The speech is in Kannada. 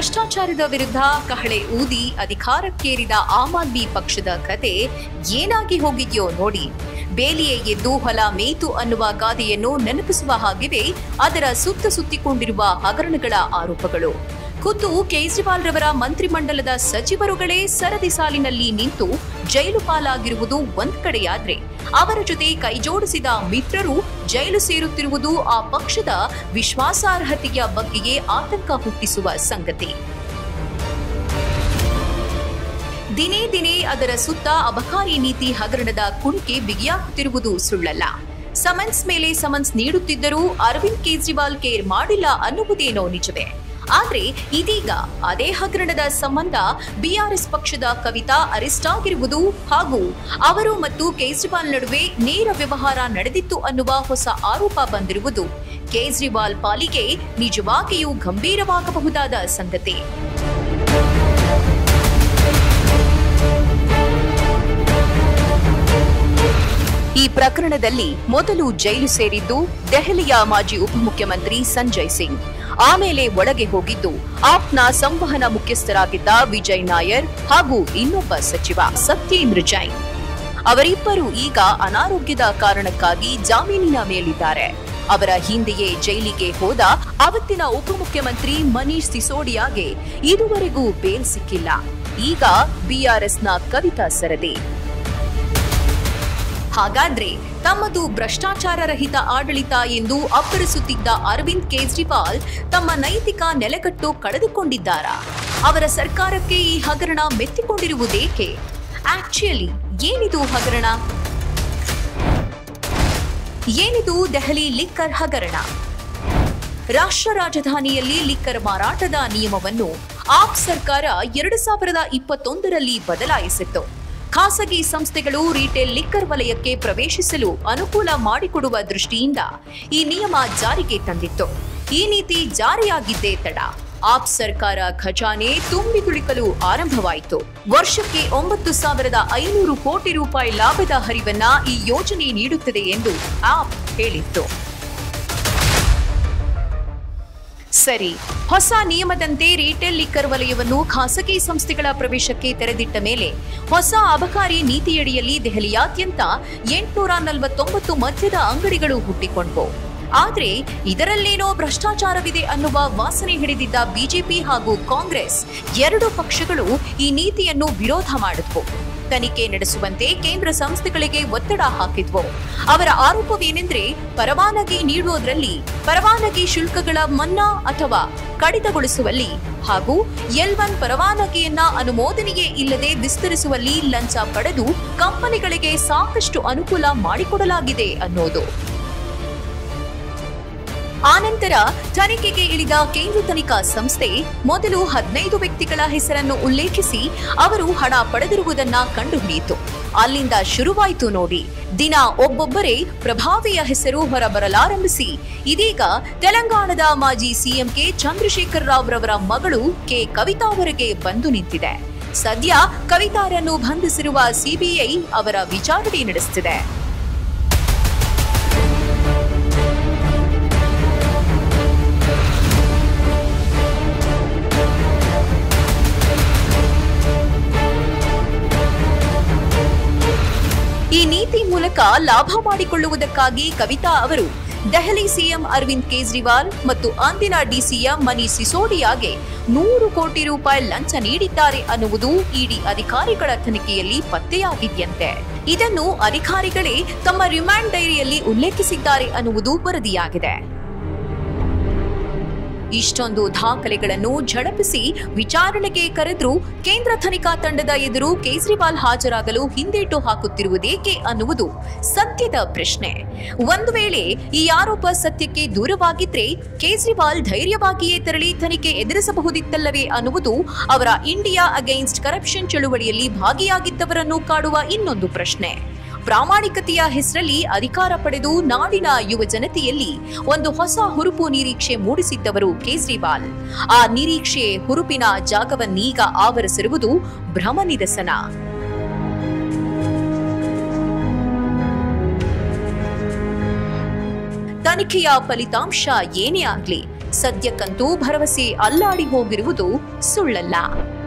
ಭ್ರಷ್ಟಾಚಾರದ ವಿರುದ್ಧ ಕಹಳೆ ಊದಿ ಅಧಿಕಾರಕ್ಕೇರಿದ ಆಮ್ ಆದ್ಮಿ ಪಕ್ಷದ ಕತೆ ಏನಾಗಿ ಹೋಗಿದೆಯೋ ನೋಡಿ ಬೇಲಿಯೇ ಎದ್ದು ಹೊಲ ಮೇತು ಅನ್ನುವ ಗಾದೆಯನ್ನು ನೆನಪಿಸುವ ಹಾಗಿವೆ ಅದರ ಸುತ್ತ ಸುತ್ತಿಕೊಂಡಿರುವ ಹಗರಣಗಳ ಆರೋಪಗಳು ಖುದ್ದು ಕೇಜ್ರಿವಾಲ್ ರವರ ಮಂತ್ರಿಮಂಡಲದ ಸಚಿವರುಗಳೇ ಸರದಿ ಸಾಲಿನಲ್ಲಿ ನಿಂತು ಜೈಲು ಪಾಲಾಗಿರುವುದು ಒಂದ್ ಕಡೆಯಾದ್ರೆ ಅವರ ಜೊತೆ ಕೈಜೋಡಿಸಿದ ಮಿತ್ರರು ಜೈಲು ಸೇರುತ್ತಿರುವುದು ಆ ಪಕ್ಷದ ವಿಶ್ವಾಸಾರ್ಹತೆಯ ಬಗ್ಗೆಯೇ ಆತಂಕ ಹುಟ್ಟಿಸುವ ಸಂಗತಿ ದಿನೇ ದಿನೇ ಅದರ ಸುತ್ತ ಅಬಕಾರಿ ನೀತಿ ಹಗರಣದ ಕುಣಿಕೆ ಬಿಗಿಯಾಗುತ್ತಿರುವುದು ಸುಳ್ಳಲ್ಲ ಸಮನ್ಸ್ ಮೇಲೆ ಸಮನ್ಸ್ ನೀಡುತ್ತಿದ್ದರೂ ಅರವಿಂದ್ ಕೇಜ್ರಿವಾಲ್ ಕೇರ್ ಮಾಡಿಲ್ಲ ಅನ್ನುವುದೇನೋ ನಿಜವೇ ಆದ್ರೆ ಇದೀಗ ಅದೇ ಹಗರಣದ ಸಂಬಂಧ ಬಿಆರ್ಎಸ್ ಪಕ್ಷದ ಕವಿತಾ ಅರೆಸ್ಟ್ ಆಗಿರುವುದು ಹಾಗೂ ಅವರು ಮತ್ತು ಕೇಜ್ರಿವಾಲ್ ನಡುವೆ ನೇರ ವ್ಯವಹಾರ ನಡೆದಿತ್ತು ಅನ್ನುವ ಹೊಸ ಆರೋಪ ಬಂದಿರುವುದು ಕೇಜ್ರಿವಾಲ್ ಪಾಲಿಗೆ ನಿಜವಾಗಿಯೂ ಗಂಭೀರವಾಗಬಹುದಾದ ಸಂಗತಿ ಈ ಪ್ರಕರಣದಲ್ಲಿ ಮೊದಲು ಜೈಲು ಸೇರಿದ್ದು ದೆಹಲಿಯ ಮಾಜಿ ಉಪಮುಖ್ಯಮಂತ್ರಿ ಸಂಜಯ್ ಸಿಂಗ್ ಆಮೇಲೆ ಒಳಗೆ ಹೋಗಿದ್ದು ಆಪ್ನ ಸಂವಹನ ಮುಖ್ಯಸ್ಥರಾಗಿದ್ದ ವಿಜಯ್ ನಾಯರ್ ಹಾಗೂ ಇನ್ನೊಬ್ಬ ಸಚಿವ ಸತ್ಯೇಂದ್ರ ಜೈನ್ ಅವರಿಬ್ಬರು ಈಗ ಅನಾರೋಗ್ಯದ ಕಾರಣಕ್ಕಾಗಿ ಜಾಮೀನಿನ ಮೇಲಿದ್ದಾರೆ ಅವರ ಹಿಂದೆಯೇ ಜೈಲಿಗೆ ಹೋದ ಅವತ್ತಿನ ಉಪಮುಖ್ಯಮಂತ್ರಿ ಮನೀಶ್ ಸಿಸೋಡಿಯಾಗೆ ಇದುವರೆಗೂ ಬೇಲ್ ಸಿಕ್ಕಿಲ್ಲ ಈಗ ಬಿಆರ್ಎಸ್ನ ಕವಿತಾ ಸರದಿ ಹಾಗಾದ್ರೆ ತಮ್ಮದು ಭ್ರಷ್ಟಾಚಾರ ರಹಿತ ಆಡಳಿತ ಎಂದು ಅಬ್ಬರಿಸುತ್ತಿದ್ದ ಅರವಿಂದ್ ಕೇಜ್ರಿವಾಲ್ ತಮ್ಮ ನೈತಿಕ ನೆಲೆಗಟ್ಟು ಕಳೆದುಕೊಂಡಿದ್ದಾರಾ ಅವರ ಸರ್ಕಾರಕ್ಕೆ ಈ ಹಗರಣ ಮೆತ್ತಿಕೊಂಡಿರುವುದೇಕೆ ಆಕ್ಚುಯಲಿ ಏನಿದು ಹಗರಣ ಏನಿದು ದೆಹಲಿ ಲಿಕ್ಕರ್ ಹಗರಣ ರಾಷ್ಟ್ರ ರಾಜಧಾನಿಯಲ್ಲಿ ಲಿಕ್ಕರ್ ಮಾರಾಟದ ನಿಯಮವನ್ನು ಆಪ್ ಸರ್ಕಾರ ಎರಡು ಸಾವಿರದ ಇಪ್ಪತ್ತೊಂದರಲ್ಲಿ ಬದಲಾಯಿಸಿತ್ತು ಖಾಸಗಿ ಸಂಸ್ಥೆಗಳು ರಿಟೇಲ್ ಲಿಕ್ಕರ್ ವಲಯಕ್ಕೆ ಪ್ರವೇಶಿಸಲು ಅನುಕೂಲ ಮಾಡಿಕೊಡುವ ದೃಷ್ಟಿಯಿಂದ ಈ ನಿಯಮ ಜಾರಿಗೆ ತಂದಿತ್ತು ಈ ನೀತಿ ಜಾರಿಯಾಗಿದ್ದೇ ತಡ ಆಪ್ ಸರ್ಕಾರ ಖಜಾನೆ ತುಂಬಿ ತುಳಿಕಲು ಆರಂಭವಾಯಿತು ವರ್ಷಕ್ಕೆ ಒಂಬತ್ತು ಸಾವಿರದ ಐನೂರು ಕೋಟಿ ರೂಪಾಯಿ ಲಾಭದ ಹರಿವನ್ನ ಈ ಯೋಜನೆ ನೀಡುತ್ತದೆ ಎಂದು ಆಪ್ ಹೇಳಿತ್ತು ಸರಿ ಹೊಸ ನಿಯಮದಂತೆ ರಿಟೇಲ್ ಲಿಕ್ಕರ್ ವಲಯವನ್ನು ಖಾಸಗಿ ಸಂಸ್ಥೆಗಳ ಪ್ರವೇಶಕ್ಕೆ ತೆರೆದಿಟ್ಟ ಮೇಲೆ ಹೊಸ ಅಬಕಾರಿ ನೀತಿಯಡಿಯಲ್ಲಿ ದೆಹಲಿಯಾದ್ಯಂತ ಎಂಟುನೂರ ನಲವತ್ತೊಂಬತ್ತು ಮದ್ಯದ ಅಂಗಡಿಗಳು ಹುಟ್ಟಿಕೊಂಡ್ವು ಆದ್ರೆ ಇದರಲ್ಲೇನೋ ಭ್ರಷ್ಟಾಚಾರವಿದೆ ಅನ್ನುವ ವಾಸನೆ ಹಿಡಿದಿದ್ದ ಬಿಜೆಪಿ ಹಾಗೂ ಕಾಂಗ್ರೆಸ್ ಎರಡು ಪಕ್ಷಗಳು ಈ ನೀತಿಯನ್ನು ವಿರೋಧ ಮಾಡಿದ್ವು ತನಿಖೆ ನಡೆಸುವಂತೆ ಕೇಂದ್ರ ಸಂಸ್ಥೆಗಳಿಗೆ ಒತ್ತಡ ಹಾಕಿದ್ವು ಅವರ ಆರೋಪವೇನೆಂದ್ರೆ ಪರವಾನಗಿ ನೀಡುವುದರಲ್ಲಿ ಪರವಾನಗಿ ಶುಲ್ಕಗಳ ಮನ್ನಾ ಅಥವಾ ಕಡಿತಗೊಳಿಸುವಲ್ಲಿ ಹಾಗೂ ಎಲ್ ಒನ್ ಪರವಾನಗಿಯನ್ನ ಅನುಮೋದನೆಯೇ ಇಲ್ಲದೆ ವಿಸ್ತರಿಸುವಲ್ಲಿ ಲಂಚ ಪಡೆದು ಕಂಪನಿಗಳಿಗೆ ಸಾಕಷ್ಟು ಅನುಕೂಲ ಮಾಡಿಕೊಡಲಾಗಿದೆ ಅನ್ನೋದು ಆನಂತರ ತನಿಖೆಗೆ ಇಳಿದ ಕೇಂದ್ರ ತನಿಖಾ ಸಂಸ್ಥೆ ಮೊದಲು ಹದಿನೈದು ವ್ಯಕ್ತಿಗಳ ಹೆಸರನ್ನು ಉಲ್ಲೇಖಿಸಿ ಅವರು ಹಣ ಪಡೆದಿರುವುದನ್ನ ಕಂಡುಹಿಡಿಯಿತು ಅಲ್ಲಿಂದ ಶುರುವಾಯಿತು ನೋಡಿ ದಿನ ಒಬ್ಬೊಬ್ಬರೇ ಪ್ರಭಾವಿಯ ಹೆಸರು ಹೊರಬರಲಾರಂಭಿಸಿ ಇದೀಗ ತೆಲಂಗಾಣದ ಮಾಜಿ ಸಿಎಂ ಕೆ ಚಂದ್ರಶೇಖರ್ ರಾವ್ ರವರ ಮಗಳು ಕೆ ಕವಿತಾವರೆಗೆ ಬಂದು ನಿಂತಿದೆ ಸದ್ಯ ಕವಿತಾರನ್ನು ಬಂಧಿಸಿರುವ ಸಿಬಿಐ ಅವರ ವಿಚಾರಣೆ ನಡೆಸುತ್ತಿದೆ ಈ ನೀತಿ ಮೂಲಕ ಲಾಭ ಮಾಡಿಕೊಳ್ಳುವುದಕ್ಕಾಗಿ ಕವಿತಾ ಅವರು ದೆಹಲಿ ಸಿಎಂ ಅರವಿಂದ್ ಕೇಜ್ರಿವಾಲ್ ಮತ್ತು ಅಂದಿನ ಡಿಸಿಎಂ ಮನೀಶ್ ಸಿಸೋಡಿಯಾಗೆ ನೂರು ಕೋಟಿ ರೂಪಾಯಿ ಲಂಚ ನೀಡಿದ್ದಾರೆ ಅನ್ನುವುದು ಇಡಿ ಅಧಿಕಾರಿಗಳ ತನಿಖೆಯಲ್ಲಿ ಪತ್ತೆಯಾಗಿದೆಯಂತೆ ಇದನ್ನು ಅಧಿಕಾರಿಗಳೇ ತಮ್ಮ ರಿಮಾಂಡ್ ಡೈರಿಯಲ್ಲಿ ಉಲ್ಲೇಖಿಸಿದ್ದಾರೆ ಅನ್ನುವುದು ವರದಿಯಾಗಿದೆ ಇಷ್ಟೊಂದು ದಾಖಲೆಗಳನ್ನು ಝಡಪಿಸಿ ವಿಚಾರಣೆಗೆ ಕರೆದ್ರೂ ಕೇಂದ್ರ ತನಿಖಾ ತಂಡದ ಎದುರು ಕೇಜ್ರಿವಾಲ್ ಹಾಜರಾಗಲು ಹಿಂದೇಟು ಹಾಕುತ್ತಿರುವುದೇಕೆ ಅನ್ನುವುದು ಸತ್ಯದ ಪ್ರಶ್ನೆ ಒಂದು ವೇಳೆ ಈ ಆರೋಪ ಸತ್ಯಕ್ಕೆ ದೂರವಾಗಿದ್ರೆ ಕೇಜ್ರಿವಾಲ್ ಧೈರ್ಯವಾಗಿಯೇ ತೆರಳಿ ತನಿಖೆ ಎದುರಿಸಬಹುದಿತ್ತಲ್ಲವೇ ಅನ್ನುವುದು ಅವರ ಇಂಡಿಯಾ ಅಗೈನ್ಸ್ಟ್ ಕರಪ್ಷನ್ ಚಳುವಳಿಯಲ್ಲಿ ಭಾಗಿಯಾಗಿದ್ದವರನ್ನು ಕಾಡುವ ಇನ್ನೊಂದು ಪ್ರಶ್ನೆ ಪ್ರಾಮಾಣಿಕತೆಯ ಹೆಸರಲ್ಲಿ ಅಧಿಕಾರ ಪಡೆದು ನಾಡಿನ ಯುವ ಜನತೆಯಲ್ಲಿ ಒಂದು ಹೊಸ ಹುರುಪು ನಿರೀಕ್ಷೆ ಮೂಡಿಸಿದ್ದವರು ಕೇಜ್ರಿವಾಲ್ ಆ ನಿರೀಕ್ಷೆ ಹುರುಪಿನ ಜಾಗವನ್ನೀಗ ಆವರಿಸಿರುವುದು ಭ್ರಮ ನಿರಸನ ತನಿಖೆಯ ಫಲಿತಾಂಶ ಏನೇ ಆಗ್ಲಿ ಸದ್ಯಕ್ಕಂತೂ ಭರವಸೆ ಅಲ್ಲಾಡಿ ಹೋಗಿರುವುದು ಸುಳ್ಳಲ್ಲ